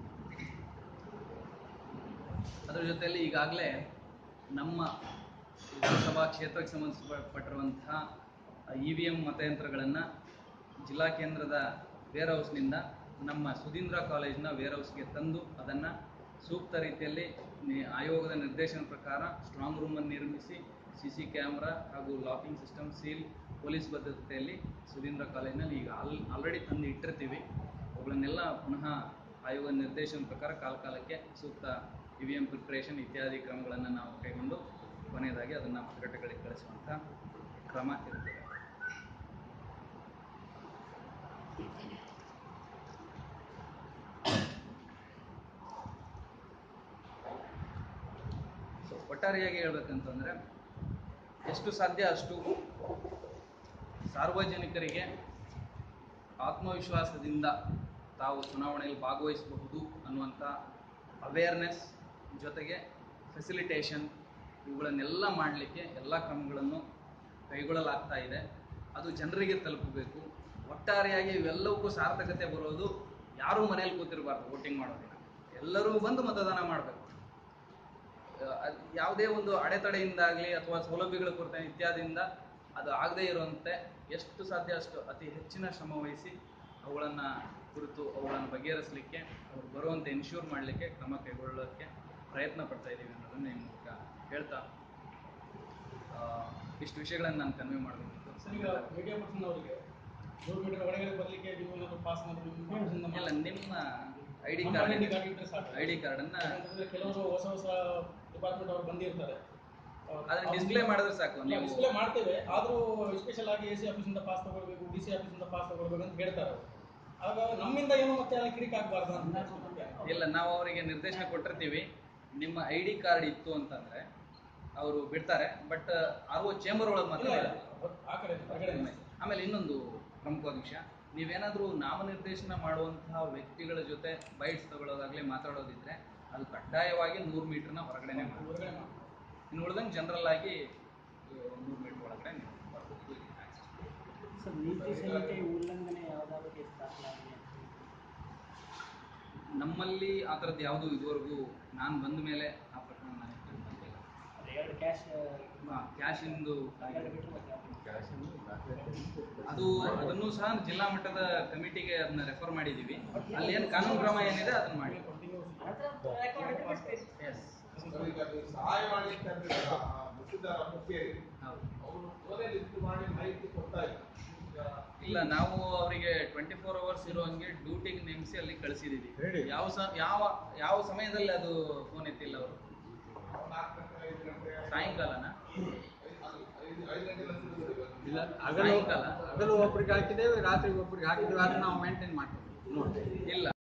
S1: ಅದರ ಜೊತೆಯಲ್ಲಿ ಈಗಾಗಲೇ ನಮ್ಮ ವಿಧಾನಸಭಾ ಕ್ಷೇತ್ರಕ್ಕೆ ಸಂಬಂಧಪಟ್ಟಿರುವಂತಹ ಇ ವಿ ಎಂ ಮತಯಂತ್ರಗಳನ್ನು ಜಿಲ್ಲಾ ಕೇಂದ್ರದ ವೇರ್ ಹೌಸ್ನಿಂದ ನಮ್ಮ ಸುಧೀಂದ್ರ ಕಾಲೇಜಿನ ವೇರ್ ಹೌಸ್ಗೆ ತಂದು ಅದನ್ನು ಸೂಕ್ತ ರೀತಿಯಲ್ಲಿ ನಿ- ಆಯೋಗದ ನಿರ್ದೇಶನ ಪ್ರಕಾರ ಸ್ಟ್ರಾಂಗ್ ರೂಮನ್ನು ನಿರ್ಮಿಸಿ ಸಿ ಸಿ ಕ್ಯಾಮ್ರಾ ಹಾಗೂ ಲಾಕಿಂಗ್ ಸಿಸ್ಟಮ್ ಸೀಲ್ ಪೊಲೀಸ್ ಭದ್ರತೆಯಲ್ಲಿ ಸುಧೀಂದ್ರ ಕಾಲೇಜಿನಲ್ಲಿ ಈಗ ಆಲ್ ಆಲ್ರೆಡಿ ತಂದು ಇಟ್ಟಿರ್ತೀವಿ ಅವುಗಳನ್ನೆಲ್ಲ ಪುನಃ ಆಯೋಗದ ನಿರ್ದೇಶನ ಪ್ರಕಾರ ಕಾಲ ಕಾಲಕ್ಕೆ ಸೂಕ್ತ ಇ ವಿ ಎಂ ಪ್ರಿಪ್ರೇಷನ್ ಇತ್ಯಾದಿ ಕ್ರಮಗಳನ್ನು ನಾವು ಕೈಗೊಂಡು ಕೊನೆಯದಾಗಿ ಅದನ್ನು ಮತಗಟ್ಟೆಗಳಿಗೆ ಕಳಿಸುವಂಥ ಕ್ರಮ ಇರುತ್ತದೆ ಸೊ ಒಟ್ಟಾರೆಯಾಗಿ ಹೇಳ್ಬೇಕಂತಂದ್ರೆ ಎಷ್ಟು ಸಾಧ್ಯ ಅಷ್ಟು ಸಾರ್ವಜನಿಕರಿಗೆ ಆತ್ಮವಿಶ್ವಾಸದಿಂದ ತಾವು ಚುನಾವಣೆಯಲ್ಲಿ ಭಾಗವಹಿಸಬಹುದು ಅನ್ನುವಂಥ ಅವೇರ್ನೆಸ್ ಜೊತೆಗೆ ಫೆಸಿಲಿಟೇಷನ್ ಇವುಗಳನ್ನೆಲ್ಲ ಮಾಡಲಿಕ್ಕೆ ಎಲ್ಲ ಕ್ರಮಗಳನ್ನು ಕೈಗೊಳ್ಳಲಾಗ್ತಾ ಇದೆ ಅದು ಜನರಿಗೆ ತಲುಪಬೇಕು ಒಟ್ಟಾರೆಯಾಗಿ ಇವೆಲ್ಲವಕ್ಕೂ ಸಾರ್ಥಕತೆ ಬರೋದು ಯಾರೂ ಮನೇಲಿ ಕೂತಿರಬಾರ್ದು ವೋಟಿಂಗ್ ಮಾಡೋದಿನ ಎಲ್ಲರೂ ಬಂದು ಮತದಾನ ಮಾಡಬೇಕು ಅದ್ ಯಾವುದೇ ಒಂದು ಅಡೆತಡೆಯಿಂದಾಗಲಿ ಅಥವಾ ಸೌಲಭ್ಯಗಳ ಕೊರತೆ ಇತ್ಯಾದಿಯಿಂದ ಅದು ಆಗದೇ ಇರುವಂತೆ ಎಷ್ಟು ಸಾಧ್ಯ ಅಷ್ಟು ಅತಿ ಹೆಚ್ಚಿನ ಶ್ರಮ ವಹಿಸಿ ಅವುಗಳನ್ನು ಕುರಿತು ಅವುಗಳನ್ನು ಬಗೆಹರಿಸಲಿಕ್ಕೆ ಅವ್ರು ಬರುವಂತೆ ಇನ್ಶೂರ್ ಮಾಡಲಿಕ್ಕೆ ಕ್ರಮ ಕೈಗೊಳ್ಳೋಕ್ಕೆ ಪ್ರಯತ್ನ ಪಡ್ತಾ ಇದ್ದೀವಿ ಅನ್ನೋದನ್ನು ಈ ಮೂಲಕ ಹೇಳ್ತಾ ಆ, ಇಷ್ಟು ವಿಷಯಗಳನ್ನು ನಾನು ಕನ್ವೆ ಮಾಡಬೇಕಿತ್ತು
S3: ಸರ್ ಈಗ ಮೀಡಿಯಾ ಪರ್ಸನ್ ಅವರಿಗೆ ನೂರು ಮೀಟರ್ ಒಳಗಡೆ ಬರಲಿಕ್ಕೆ ನೀವು ಏನಾದ್ರು ಪಾಸ್
S1: ಇಲ್ಲ ನಿಮ್ಮ ಐ ಡಿ
S3: ನಮ್ಮ
S1: ಕಾರ್ಡ್
S3: ಐಡೆಂಟಿ ಕಾರ್ಡ್ ಇಟ್ಟರೆ ಸಾಕು
S1: ಐ ಡಿ ಕಾರ್ಡನ್ನು
S3: ಯಾಕಂತಂದ್ರೆ ಕೆಲವರು ಹೊಸ ಹೊಸ ಡಿಪಾರ್ಟ್ಮೆಂಟ್ ಅವರು ಬಂದಿರ್ತಾರೆ
S1: ಅದನ್ನ ಡಿಸ್ಪ್ಲೇ ಮಾಡಿದ್ರೆ ಸಾಕು ನೀವು
S3: ಡಿಸ್ಪ್ಲೇ ಮಾಡ್ತೇವೆ ಆದ್ರೂ ಸ್ಪೆಷಲ್ ಆಗಿ ಎ ಸಿ ಆಫೀಸಿಂದ ಪಾಸ್ ತಗೊಳ್ಬೇಕು ಡಿ ಸಿ ಆಫೀಸಿಂದ ಪಾಸ್ ತಗೊಳ್ಬೇಕು ಅಂತ ಹೇಳ್ತಾರೆ ಅವ್ರು. ಆಗ ನಮ್ಮಿಂದ ಏನು ಮತ್ತೆ ಅಲ್ಲಿ ಕಿರಿಕ್ ಆಗ್ಬಾರ್ದು ಅಂತ
S1: ಇಲ್ಲ ನಾವು ಅವರಿಗೆ ನಿರ್ದೇಶನ ಕೊಟ್ಟಿರ್ತೀವಿ ನಿಮ್ಮ ಐ ಡಿ ಕಾರ್ಡ್ ಇತ್ತು ಅಂತಂದ್ರೆ ಅವರು ಬಿಡ್ತಾರೆ ಬಟ್ ಆರ್ ಒ ಚೇಂಬರ್ ಒಳಗೆ ಮಾತ್ರ
S3: ಇಲ್ಲ,
S1: ಇರಲ್ಲ.
S3: ಆ ಕಡೆ ಹೊರಗಡೆ
S1: ಆಮೇಲೆ ಇನ್ನೊಂದು ಪ್ರಮುಖವಾದ ವಿಷಯ ನೀವೇನಾದರೂ ನಾಮನಿರ್ದೇಶನ ಮಾಡುವಂತಹ ವ್ಯಕ್ತಿಗಳ ಜೊತೆ ಬೈಟ್ಸ್ ತಗೊಳ್ಳೋದಾಗ್ಲಿ ಮಾತಾಡೋದಿದ್ರೆ ಅದು ಕಡ್ಡಾಯವಾಗಿ ನೂರು ಮೀಟರ್ನ ಹೊರಗಡೆನೆ ಮಾಡಿ
S3: ಹೊರಗಡೆ ಮಾಡಿ.
S1: ಇನ್ನು ಉಳ್ದಂಗೆ ಜನರಲ್ ಆಗಿ ನೂರು ಮೀಟರ್ ಒಳಗಡೆ ನೀವು ಬರ್ಬೋದು.
S4: ಸರ್ ನೀತಿ ಸಂಹಿತೆ ಉಲ್ಲಂಘನೆ ಯಾವುದಾದ್ರು ಕೇಸ್ ದಾಖಲಾಗಿದೆ
S1: ನಮ್ಮಲ್ಲಿ ಆ ಥರದ್ದು ಯಾವುದೂ ಇದುವರೆಗೂ ನಾನು ಬಂದ ಮೇಲೆ ಆ ಪ್ರಕರಣ ನನಗೆ ಕಂಡು ಬಂದಿಲ್ಲ
S4: ಅದು ಎರಡು ಕ್ಯಾಶ್
S1: ಕ್ಯಾಶಿಂದು
S4: ಎರಡು ಬಿಟ್ಟರೆ ಮತ್ತೆ ಯಾವ್ದು?
S1: ಅದು ಅದನ್ನು ಸಹ ಜಿಲ್ಲಾ ಮಟ್ಟದ ಕಮಿಟಿಗೆ ಅದನ್ನ ರೆಫರ್ ಮಾಡಿದ್ದೀವಿ ಅಲ್ಲಿ ಏನು ಕಾನೂನು ಕ್ರಮ ಏನಿದೆ ಅದನ್ನ ಮಾಡಿ ಎಸ್
S5: ಈಗ ನೀವು ಸಹಾಯ ಮಾಡ್ಲಿಕ್ಕೆ ಅಂದ್ರೆ ಮುಟ್ಟಿದಾರ ಮುಖ್ಯರಿ
S1: ಹೌದು
S5: ಅವರು ಫೋನೇ ಲಿಸ್ಟ್ ಮಾಡಿ ಮಾಹಿತಿ ಕೊಡ್ತಾ ಇಲ್ಲ ಈಗ
S1: ಇಲ್ಲ ನಾವು ಅವರಿಗೆ ಟ್ವೆಂಟಿ ಫೋರ್ ಅವರ್ಸ್ ಇರುವಂಗೆ ಡ್ಯೂಟಿಗೆ ನೇಮಿಸಿ ಅಲ್ಲಿ ಕಳಿಸಿದೀವಿ
S2: ಹೇಳಿ.
S1: ಯಾವ ಸ ಯಾವ ಯಾವ ಸಮಯದಲ್ಲಿ ಅದು ಫೋನ್ ಎತ್ತಿಲ್ಲ ಅವರು
S5: ನಾವು ನಾಲ್ಕು ಗಂಟೆ ಐದು ಗಂಟೆ
S1: ಸಾಯಂಕಾಲನ
S5: ಐದು- ಐದು ಐದು ಗಂಟೆ
S2: ಇಲ್ಲ
S5: ಇಲ್ಲ
S2: ಹಗಲು
S1: ಸಾಯಂಕಾಲ.
S2: ಹಗಲು ಒಬ್ರಿಗೆ ಹಾಕಿದ್ದೇವೆ ರಾತ್ರಿ ಒಬ್ರಿಗೆ ಹಾಕಿದ್ದೇವೆ ಅದನ್ನ ನಾವು ಮೇಂಟೈನ್ ಮಾಡ್ತೀವಿ ನೋಡಿ
S1: ಇಲ್ಲ